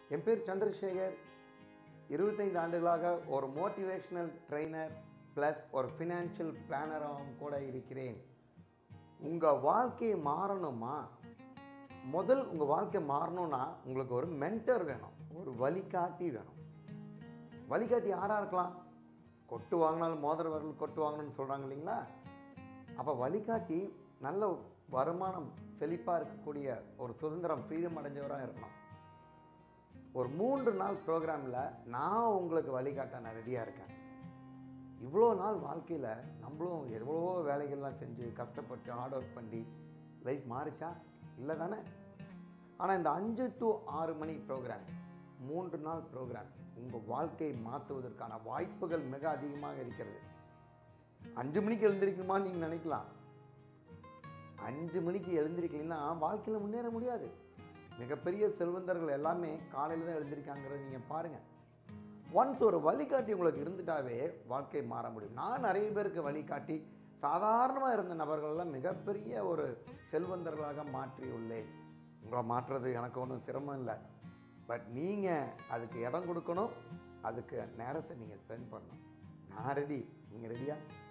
என் பேர் சந்திரசேகர் இருபத்தைந்து ஆண்டுகளாக ஒரு மோட்டிவேஷனல் ட்ரெய்னர் ப்ளஸ் ஒரு ஃபினான்ஷியல் பிளானராகவும் கூட இருக்கிறேன் உங்கள் வாழ்க்கை மாறணுமா முதல் உங்கள் வாழ்க்கை மாறணும்னா உங்களுக்கு ஒரு மென்டர் வேணும் ஒரு வழிகாட்டி வேணும் வழிகாட்டி யாராக இருக்கலாம் கொட்டு வாங்கினாலும் மோதிர வரல் கொட்டு வாங்கணும்னு சொல்கிறாங்க இல்லைங்களா அப்போ வழிகாட்டி நல்ல வருமானம் செழிப்பாக இருக்கக்கூடிய ஒரு சுதந்திரம் ஃப்ரீடம் அடைஞ்சவராக இருக்கணும் ஒரு மூன்று நாள் ப்ரோக்ராமில் நான் உங்களுக்கு வழிகாட்ட நான் ரெடியாக இருக்கேன் இவ்வளோ நாள் வாழ்க்கையில் நம்மளும் எவ்வளவோ வேலைகள்லாம் செஞ்சு கஷ்டப்பட்டு ஹார்ட் ஒர்க் பண்ணி லைஃப் மாறிச்சா இல்லை தானே ஆனால் இந்த அஞ்சு டு ஆறு மணி ப்ரோக்ராம் மூன்று நாள் ப்ரோக்ராம் உங்கள் வாழ்க்கையை மாற்றுவதற்கான வாய்ப்புகள் மிக அதிகமாக இருக்கிறது அஞ்சு மணிக்கு எழுந்திருக்கணுமா நீங்கள் நினைக்கலாம் அஞ்சு மணிக்கு எழுந்திருக்கலைன்னா வாழ்க்கையில் முன்னேற முடியாது மிகப்பெரிய செல்வந்தர்கள் எல்லாமே காலையில் தான் எழுந்திருக்காங்கிறத நீங்கள் பாருங்கள் ஒன்ஸ் ஒரு வழிகாட்டி உங்களுக்கு இருந்துட்டாவே வாழ்க்கை மாற முடியும் நான் நிறைய பேருக்கு வழிகாட்டி சாதாரணமாக இருந்த நபர்கள்லாம் மிகப்பெரிய ஒரு செல்வந்தர்களாக மாற்றியுள்ளேன் உங்களை மாற்றுறது எனக்கு ஒன்றும் சிரமம் இல்லை பட் நீங்கள் அதுக்கு இடம் கொடுக்கணும் அதுக்கு நேரத்தை நீங்கள் ஸ்பெண்ட் பண்ணணும் நான் ரெடி நீங்கள் ரெடியா